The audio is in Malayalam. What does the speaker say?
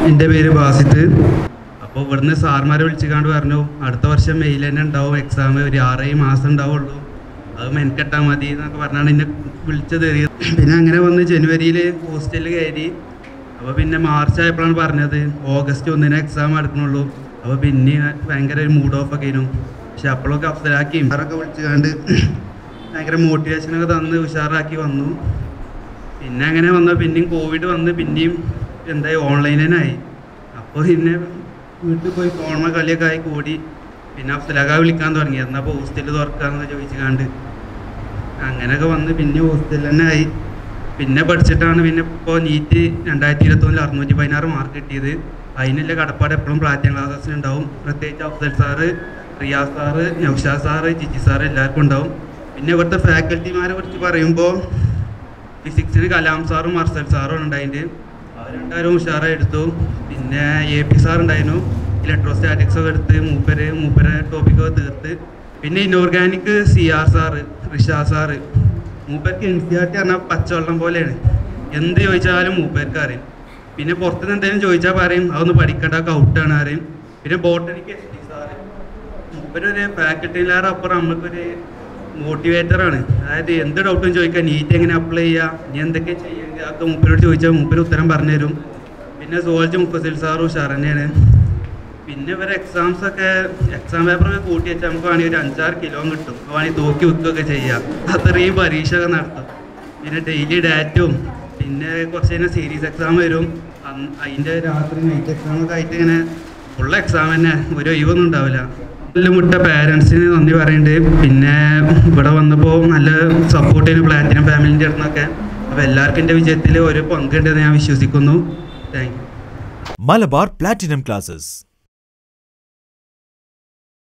എൻ്റെ പേര് ബാസിത്ത് അപ്പോൾ ഇവിടുന്ന് സാർമാരെ വിളിച്ചുകാണ്ട് പറഞ്ഞു അടുത്ത വർഷം മെയിൽ തന്നെ ഉണ്ടാവും എക്സാം ഒരു ആറേഴ് മാസം ഉണ്ടാവുള്ളൂ അത് മെനക്കെട്ടാൽ മതി എന്നൊക്കെ പറഞ്ഞാണ് എന്നെ വിളിച്ചത് പിന്നെ അങ്ങനെ വന്ന് ജനുവരിയിൽ ഹോസ്റ്റലിൽ കയറി അപ്പോൾ പിന്നെ മാർച്ച് ആയപ്പോഴാണ് പറഞ്ഞത് ഓഗസ്റ്റ് ഒന്നിന് എക്സാം എടുക്കണുള്ളൂ അപ്പോൾ പിന്നെ ഭയങ്കര ഒരു മൂഡ് ഓഫ് ഒക്കെ ആയിരുന്നു പക്ഷെ അപ്പോഴൊക്കെ അഫ്സലാക്കി സാറൊക്കെ വിളിച്ചുകാണ്ട് ഭയങ്കര മോട്ടിവേഷനൊക്കെ തന്ന് ഉഷാറാക്കി വന്നു പിന്നെ അങ്ങനെ വന്ന പിന്നെയും കോവിഡ് വന്ന് പിന്നെയും എന്തായി ഓൺലൈനായി അപ്പോൾ പിന്നെ വീട്ടിൽ പോയി ഫോണ കളിയൊക്കെ ആയി കൂടി പിന്നെ അഫ്സലാക്ക വിളിക്കാൻ തുടങ്ങി എന്നാൽ ഹോസ്റ്റലിൽ തുറക്കാന്ന് ചോദിച്ചു കണ്ട് അങ്ങനെയൊക്കെ വന്ന് പിന്നെ ഹോസ്റ്റലിൽ തന്നെ ആയി പിന്നെ പഠിച്ചിട്ടാണ് പിന്നെ ഇപ്പോൾ നീറ്റ് രണ്ടായിരത്തി ഇരുപത്തൊന്നിൽ അറുന്നൂറ്റി പതിനാറ് മാർക്ക് കിട്ടിയത് അതിനുള്ള കടപ്പാട് എപ്പോഴും പ്രാക്ടീസ് ക്ലാസ്സിൽ ഉണ്ടാവും പ്രത്യേകിച്ച് Afsal sir Riyas sir Naushad sir Jiji sir എല്ലാവർക്കും ഉണ്ടാവും പിന്നെ ഇവിടുത്തെ ഫാക്കൽറ്റിമാരെ കുറിച്ച് പറയുമ്പോൾ ഫിസിക്സിന് കലാം സാറും മർസൽ സാറും ഉണ്ടായിട്ട് അവർ രണ്ടായിരം ഉഷാറായി എടുത്തു പിന്നെ എ പി സാർ ഉണ്ടായിരുന്നു ഇലക്ട്രോസ്റ്റാറ്റിക്സ് ഒക്കെ എടുത്ത് മൂപ്പര് മൂപ്പരെ ടോപ്പിക്കൊക്കെ തീർത്ത് പിന്നെ inorganic C R sir Risha sir മൂപ്പർക്ക് എൻ സി ആർ ടി പറഞ്ഞാൽ പച്ചവെള്ളം പോലെയാണ് എന്ത് ചോദിച്ചാലും മൂപ്പർക്ക് അറിയും പിന്നെ പുറത്തുനിന്ന് എന്തെങ്കിലും ചോദിച്ചാൽ പറയും അതൊന്ന് പഠിക്കേണ്ട ഔട്ടാണ് അറിയും പിന്നെ ബോട്ടണിക്ക് എസ് ടി സാറ് മൂപ്പരൊരു ഫാക്കൽറ്റിയിലേറെ അപ്പുറം നമുക്കൊരു മോട്ടിവേറ്ററാണ് അതായത് എന്ത് ഡൗട്ടും ചോദിക്കാം നീറ്റ് എങ്ങനെ അപ്ലൈ ചെയ്യുക ഇനി എന്തൊക്കെ ചെയ്യുക അതൊക്കെ മൂപ്പരോട് ചോദിച്ചാൽ മൂപ്പര് ഉത്തരം പറഞ്ഞു തരും പിന്നെ സോൾജ് മുഫസിൽ സാറും ഉഷാർ തന്നെയാണ് പിന്നെ ഇവരെ എക്സാംസ് ഒക്കെ എക്സാം പേപ്പറൊക്കെ കൂട്ടി വെച്ചാൽ നമുക്ക് വേണമെങ്കിൽ ഒരു അഞ്ചാറ് കിലോ കിട്ടും വേണമെങ്കിൽ തൂക്കി വെക്കുകയൊക്കെ ചെയ്യാം അത്രയും പരീക്ഷ ഒക്കെ നടത്തും പിന്നെ ഡെയിലി ഡാറ്റും പിന്നെ കുറച്ച് കഴിഞ്ഞാൽ സീരീസ് എക്സാം വരും അന്ന് അതിൻ്റെ രാത്രി നൈറ്റ് എക്സാം ഒക്കെ ആയിട്ട് ഇങ്ങനെ ഫുൾ എക്സാം തന്നെ ഒരു ഒഴിവൊന്നും ഉണ്ടാവില്ല നല്ല മുട്ട പാരൻസിന് നന്ദി പറയുന്നുണ്ട് പിന്നെ ഇവിടെ വന്നപ്പോൾ നല്ല സപ്പോർട്ട് ചെയ്യുന്ന പ്ലാറ്റിനം ഫാമിലിൻ്റെ അടുത്തൊക്കെ അപ്പോൾ എല്ലാവർക്കും എൻ്റെ വിജയത്തിൽ ഒരു പങ്കുണ്ടെന്ന് ഞാൻ വിശ്വസിക്കുന്നു thank you Malabar platinum classes